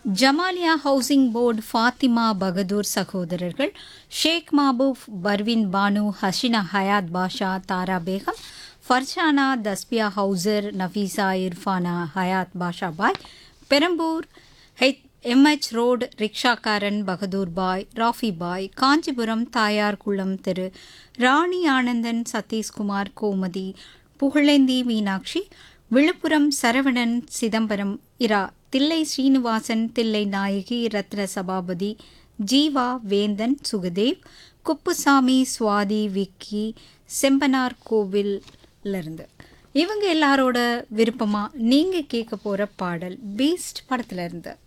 Jamalia housing board Fathima Bahadur சகோதரர்கள் ஷேக் மாபூப் பர்வின் பானு ஹஷினா ஹயாத் பாஷா தாரா பேகம் ஃபர்ஷானா தஸ்பியா ஹவுசர் Nafeesa Irfana Hayath Basha Bhai Perambur H M H road ரிக்ஷாக்காரன் பகதூர் பாய் ராஃபி பாய் காஞ்சிபுரம் தாயார் குளம் திரு ராணி ஆனந்தன் சதீஷ்குமார் கோமதி புகழேந்தி மீனாட்சி விழுப்புரம் சரவணன் சிதம்பரம் இரா தில்லை ஸ்ரீனிவாசன் தில்லை நாயகி ரத்ன சபாபதி ஜீவா வேந்தன் சுகதேவ் குப்புசாமி சுவாதி விக்கி செம்பனார் கோவிலிருந்து இவங்க எல்லாரோட விருப்பமா நீங்க கேட்க போற பாடல் பீஸ்ட் படத்துல இருந்து